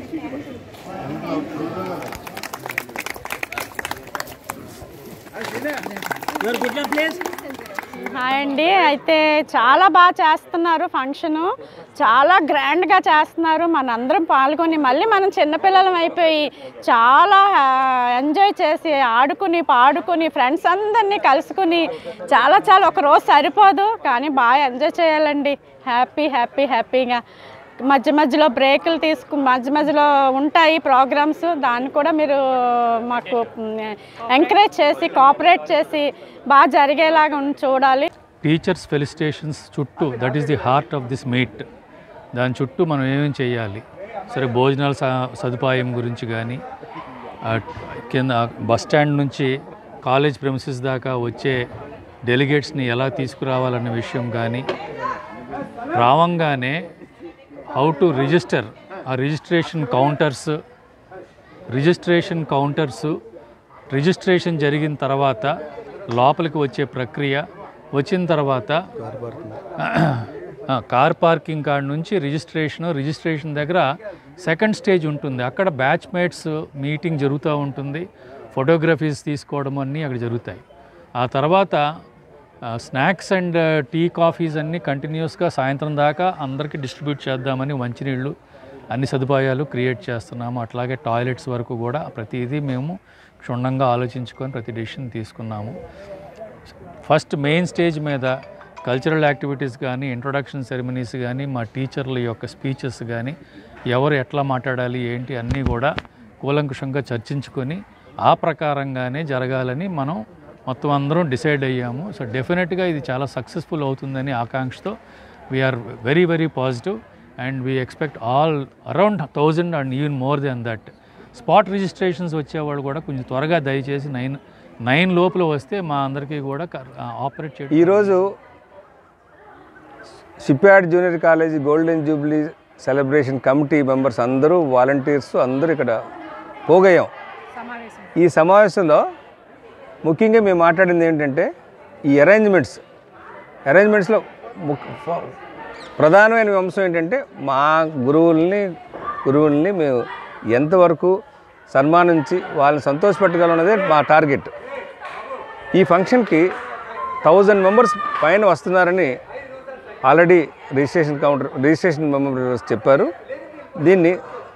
Hi అండి అయితే చాలా బాగా చేస్తున్నారు ఫంక్షను చాలా గ్రాండ్గా చేస్తున్నారు మనందరం పాల్గొని మళ్ళీ మనం చిన్నపిల్లలం అయిపోయి చాలా ఎంజాయ్ చేసి ఆడుకుని పాడుకుని ఫ్రెండ్స్ అందరినీ కలుసుకుని చాలా చాలా ఒక రోజు సరిపోదు కానీ బాగా ఎంజాయ్ చేయాలండి హ్యాపీ హ్యాపీ హ్యాపీగా మధ్య మధ్యలో బ్రేకులు తీసుకు మధ్య మధ్యలో ఉంటాయి ప్రోగ్రామ్స్ దాన్ని కూడా మీరు మాకు ఎంకరేజ్ చేసి కోఆపరేట్ చేసి బాగా జరిగేలాగా ఉం- చూడాలి టీచర్స్ ఫెలిసిటేషన్స్ చుట్టూ that is the heart of this meet దాని చుట్టూ మనం ఏమేమి చేయాలి సరే భోజనాల స- సదుపాయం గురించి కానీ ఆ కింద బస్ స్టాండ్ నుంచి కాలేజ్ ప్రెమిసెస్ దాకా వచ్చే డెలిగేట్స్ని ఎలా తీసుకురావాలన్న విషయం కానీ రావంగానే హౌ టు రిజిస్టర్ ఆ registration counters registration counters registration జరిగిన తర్వాత లోపలికి వచ్చే ప్రక్రియ వచ్చిన తర్వాత ఆ, కార్ పార్కింగ్ కాడ నుంచి రిజిస్ట్రేషన్ రిజిస్ట్రేషన్ దగ్గర సెకండ్ స్టేజ్ ఉంటుంది అక్కడ బ్యాచ్ మేట్స్ మీటింగ్ జరుగుతూ ఉంటుంది ఫోటోగ్రఫీస్ తీసుకోవడం అన్నీ అక్కడ జరుగుతాయి ఆ తర్వాత స్నాక్స్ అండ్ టీ కాఫీస్ అన్నీ కంటిన్యూస్గా సాయంత్రం దాకా అందరికీ డిస్ట్రిబ్యూట్ చేద్దామని మంచినీళ్ళు అన్ని సదుపాయాలు క్రియేట్ చేస్తున్నాము అట్లాగే టాయిలెట్స్ వరకు కూడా ప్రతిదీ మేము క్షుణ్ణంగా ఆలోచించుకొని ప్రతి డెసిషన్ తీసుకున్నాము ఫస్ట్ మెయిన్ స్టేజ్ మీద కల్చరల్ యాక్టివిటీస్ కానీ ఇంట్రొడక్షన్ సెరమనీస్ కానీ మా టీచర్ల యొక్క స్పీచెస్ కానీ ఎవరు ఎట్లా మాట్లాడాలి ఏంటి అన్నీ కూడా కూలంకుషంగా చర్చించుకొని ఆ ప్రకారంగానే జరగాలని మనం మొత్తం అందరం డిసైడ్ అయ్యాము సో డెఫినెట్గా ఇది చాలా సక్సెస్ఫుల్ అవుతుందని ఆకాంక్షతో we are very very positive and we expect all around thousand and even more than that spot registrations వచ్చేవాళ్ళు కూడా కొంచెం త్వరగా దయచేసి నైన్ నైన్ లోపల వస్తే మా అందరికీ కూడా ఆపరేట్ చేయడం ఈరోజు shipyard junior college golden jubilee celebration committee members అందరూ వాలంటీర్స్ అందరూ ఇక్కడ పోగయ్యాం ఈ సమావేశంలో ముఖ్యంగా మేము మాట్లాడింది ఏంటంటే ఈ అరేంజ్మెంట్స్ అరేంజ్మెంట్స్లో ముక్- ఫ- ప్రధానమైన అంశం ఏంటంటే మా గురువుల్ని గురువుల్ని మేము ఎంతవరకు సన్మానించి వాళ్ళని సంతోషపెట్టగలం అన్నదే మా టార్గెట్ ఈ ఫంక్షన్కి థౌజండ్ మెంబర్స్ పైన వస్తున్నారని already registration counter registration members చెప్పారు దీన్ని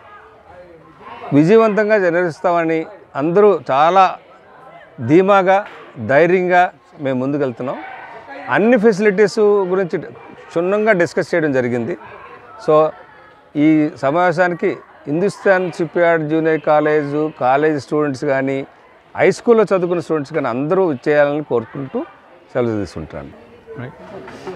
విజయవంతంగా నిర్వహిస్తామని అందరూ చాలా ధీమాగా ధైర్యంగా మేము ముందుకెళ్తున్నాం అన్ని ఫెసిలిటీస్ గురించి క్షుణ్ణంగా డిస్కస్ చేయడం జరిగింది సో ఈ సమావేశానికి Hindustan shipyard junior college college students కానీ హై స్కూల్లో చదువుకున్న స్టూడెంట్స్ కానీ అందరూ చేయాలని కోరుకుంటూ సెలవు తీసుకుంటాను Right.